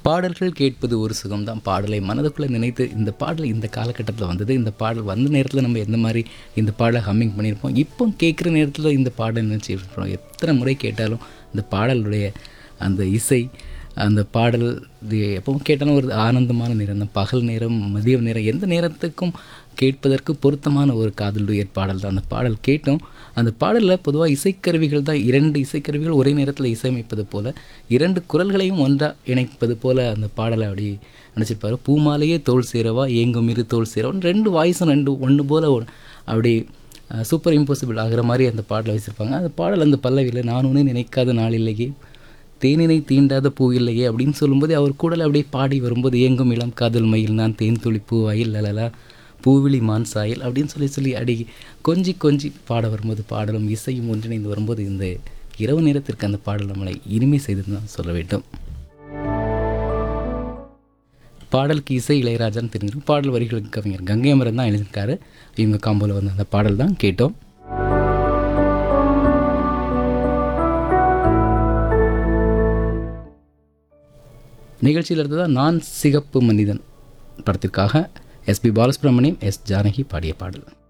பாடல்கள் கேட்பது ஒரு சுகம்தான் பாடலை மனதுக்குள்ளே நினைத்து இந்த பாடல் இந்த காலகட்டத்தில் வந்தது இந்த பாடல் வந்த நேரத்தில் நம்ம எந்த மாதிரி இந்த பாடலை ஹம்மிங் பண்ணியிருப்போம் இப்போ கேட்குற நேரத்தில் இந்த பாடல் நினச்சிருப்போம் எத்தனை முறை கேட்டாலும் இந்த பாடலுடைய அந்த இசை அந்த பாடல் இது எப்பவும் கேட்டாலும் ஒரு ஆனந்தமான நேரம் தான் பகல் நேரம் மதிய நேரம் எந்த நேரத்துக்கும் கேட்பதற்கு பொருத்தமான ஒரு காதல் உயர் பாடல் தான் அந்த பாடல் கேட்டோம் அந்த பாடலில் பொதுவாக இசைக்கருவிகள் தான் இரண்டு இசைக்கருவிகள் ஒரே நேரத்தில் இசையமைப்பது போல் இரண்டு குரல்களையும் ஒன்றாக இணைப்பது போல் அந்த பாடலை அப்படி நினச்சிருப்பாரு பூமாலையே தோல் சேரவா ஏங்கும் இரு தோல் சேரவான்னு ரெண்டு வாய்ஸும் ரெண்டு ஒன்று போல் அப்படி சூப்பர் இம்பாசிபிள் ஆகிற மாதிரி அந்த பாடலை வச்சுருப்பாங்க அந்த பாடல் அந்த பல்லவியில் நான் ஒன்றே நினைக்காத நாள் இல்லையே தேனினை தீண்டாத பூ இல்லையே அப்படின்னு சொல்லும்போது அவர் கூடல அப்படியே பாடி வரும்போது ஏங்கும் இளம் காதல் மயில் நான் தேன் துளி பூ வயல் லலலா பூவிழி மான் சாயல் அப்படின்னு சொல்லி சொல்லி அடி கொஞ்சி கொஞ்சி பாட வரும்போது பாடலும் இசையும் ஒன்றிணைந்து வரும்போது இந்த இரவு நேரத்திற்கு அந்த பாடல் நம்மளை இனிமை செய்து தான் சொல்ல வேண்டும் பாடலுக்கு இசை இளையராஜான்னு தெரிஞ்சிருக்கும் பாடல் வரிகளுக்கு கவிஞர் கங்கை அமரன் தான் எழுதியிருக்காரு இவங்க காம்போவில் வந்த அந்த பாடல் தான் கேட்டோம் நிகழ்ச்சியில் இருந்ததாக நான் சிகப்பு மனிதன் படத்திற்காக எஸ்பி பாலசுப்ரமணியம் எஸ் ஜானகி பாடிய பாடல்